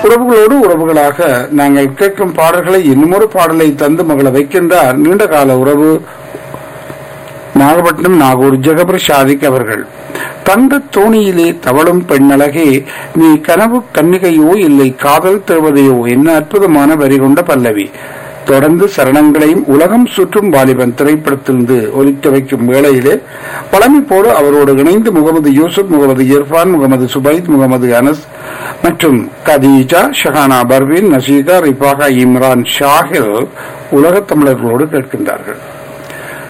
உறவுகளோடு உறவுகளாக நாங்கள் கேட்கும் பாடல்களை இன்னுமொரு பாடலை தந்து மகள வைக்கின்றார் நீண்டகால உறவு நாகப்பட்டினம் நாகூர் ஜெகபர் ஷாதிக் அவர்கள் தங்க தோணியிலே தவளும் பெண்ணழகே நீ கனவு கன்னிகையோ இல்லை காதல் தேவதையோ என்ன அற்புதமான வரி கொண்ட பல்லவி தொடர்ந்து சரணங்களையும் உலகம் சுற்றும் வாலிபன் திரைப்படத்திலிருந்து ஒலிக்க வைக்கும் வேளையிலே பழமை போல அவரோடு இணைந்து முகமது யூசுப் முகமது இர்ஃபான் முகமது சுபைத் முகமது அனஸ் மற்றும் கதீஜா ஷஹானா பர்வீன் நசீகா ரிபாகா இம்ரான் ஷாஹில் உலகத் தமிழர்களோடு கேட்கின்றார்கள்